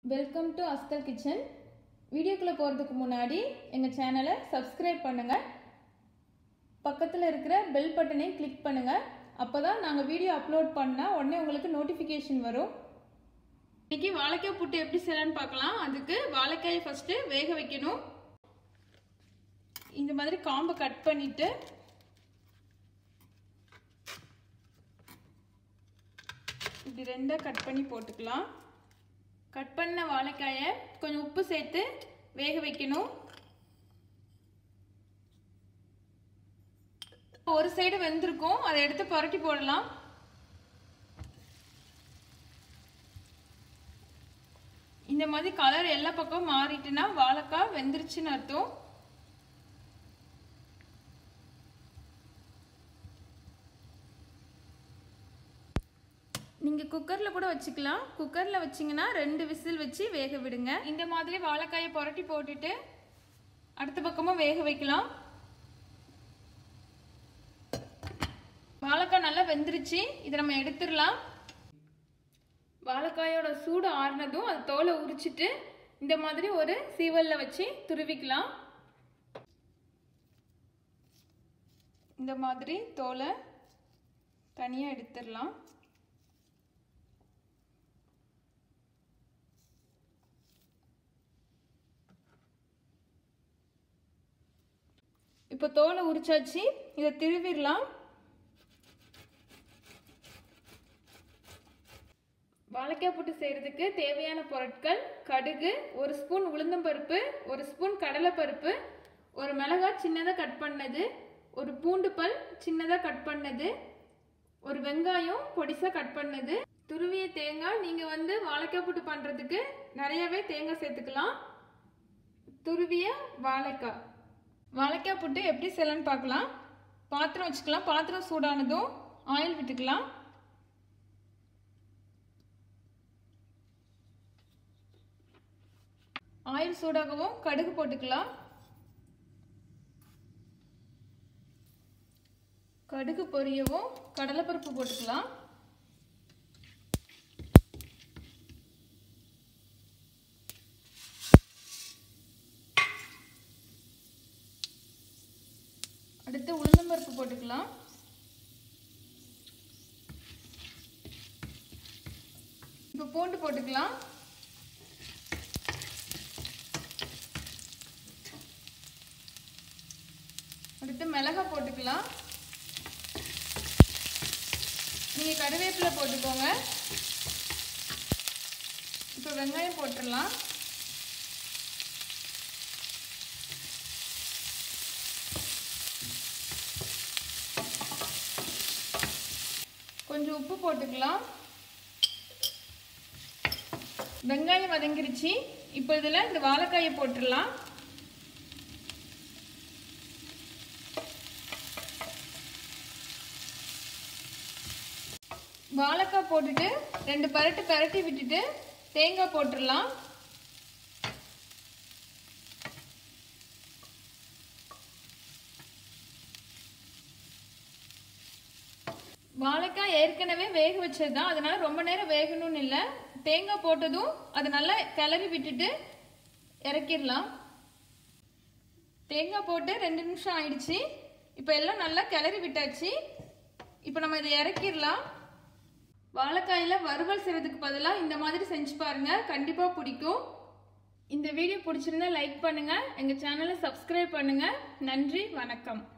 welcome to அஸ்தல் kitchen வீடியோக்குள்ளே போகிறதுக்கு முன்னாடி எங்கள் சேனலை சப்ஸ்கிரைப் பண்ணுங்கள் பக்கத்தில் இருக்கிற பெல் பட்டனையும் கிளிக் பண்ணுங்கள் அப்போ தான் நாங்கள் வீடியோ அப்லோட் பண்ணால் உடனே உங்களுக்கு நோட்டிஃபிகேஷன் வரும் இன்னைக்கு வாழைக்காய் புட்டு எப்படி செய்யலான்னு பார்க்கலாம் அதுக்கு வாழைக்காயை ஃபஸ்ட்டு வேக வைக்கணும் இந்த மாதிரி காம்பை கட் பண்ணிவிட்டு இப்படி ரெண்டாக கட் பண்ணி போட்டுக்கலாம் கட் பண்ண வாழைக்காயை கொஞ்சம் உப்பு சேர்த்து வேக வைக்கணும் ஒரு சைடு வெந்திருக்கும் அதை எடுத்து புரட்டி போடலாம் இந்த மாதிரி கலர் எல்லா பக்கம் மாறிட்டுனா வாழைக்காய் வெந்துருச்சுன்னு அர்த்தம் நீங்கள் குக்கரில் கூட வச்சுக்கலாம் குக்கரில் வச்சிங்கன்னா ரெண்டு விசில் வச்சு வேக விடுங்க இந்த மாதிரி வாழைக்காயை புரட்டி போட்டுட்டு அடுத்த பக்கமும் வேக வைக்கலாம் வாழைக்காய் நல்லா வெந்துருச்சு இதை நம்ம எடுத்துடலாம் வாழைக்காயோட சூடு ஆறுனதும் அது தோலை உரிச்சிட்டு இந்த மாதிரி ஒரு சீவலில் வச்சு துருவிக்கலாம் இந்த மாதிரி தோலை தனியாக எடுத்துடலாம் இப்போ தோலை உரிச்சாச்சு இதை திருவிடலாம் வாழைக்காய் புட்டு செய்கிறதுக்கு தேவையான பொருட்கள் கடுகு ஒரு ஸ்பூன் உளுந்தம்பருப்பு ஒரு ஸ்பூன் கடலைப்பருப்பு ஒரு மிளகாய் சின்னதாக கட் பண்ணது ஒரு பூண்டு பல் சின்னதாக கட் பண்ணது ஒரு வெங்காயம் பொடிசாக கட் பண்ணது துருவிய தேங்காய் நீங்கள் வந்து வாழைக்காய் புட்டு பண்ணுறதுக்கு நிறையவே தேங்காய் சேர்த்துக்கலாம் துருவிய வாழைக்காய் வாழைக்காய் புட்டு எப்படி செய்யலான்னு பார்க்கலாம் பாத்திரம் வச்சுக்கலாம் பாத்திரம் சூடானதும் ஆயில் விட்டுக்கலாம் ஆயில் சூடாகவும் கடுகு போட்டுக்கலாம் கடுகு பொரியவும் கடலைப்பருப்பு போட்டுக்கலாம் அடுத்து உளுந்தம்பருப்பு போட்டுக்கலாம் இப்போ பூண்டு போட்டுக்கலாம் அடுத்து மிளகாய் போட்டுக்கலாம் நீங்கள் கருவேப்பிலை போட்டுக்கோங்க இப்போ வெங்காயம் போட்டுடலாம் கொஞ்சம் உப்பு போட்டுக்கலாம் வெங்காயம் வதங்கிருச்சு இப்போ இதில் இந்த வாழைக்காயை போட்டுடலாம் வாழைக்காய் போட்டுட்டு ரெண்டு பரட்டு பரட்டி விட்டுட்டு தேங்காய் போட்டுடலாம் வாழைக்காய் ஏற்கனவே வேக வச்சது தான் அதனால ரொம்ப நேரம் வேகணும்னு இல்லை தேங்காய் போட்டதும் அது நல்லா கிளறி விட்டுட்டு இறக்கிடலாம் தேங்காய் போட்டு ரெண்டு நிமிஷம் ஆயிடுச்சு இப்போ எல்லாம் நல்லா கிளறி விட்டாச்சு இப்போ நம்ம இதை இறக்கிடலாம் வாழைக்காயில் வறுவல் செய்கிறதுக்கு பதிலாக இந்த மாதிரி செஞ்சு பாருங்கள் கண்டிப்பாக பிடிக்கும் இந்த வீடியோ பிடிச்சிருந்தா லைக் பண்ணுங்கள் எங்கள் சேனலை சப்ஸ்கிரைப் பண்ணுங்கள் நன்றி வணக்கம்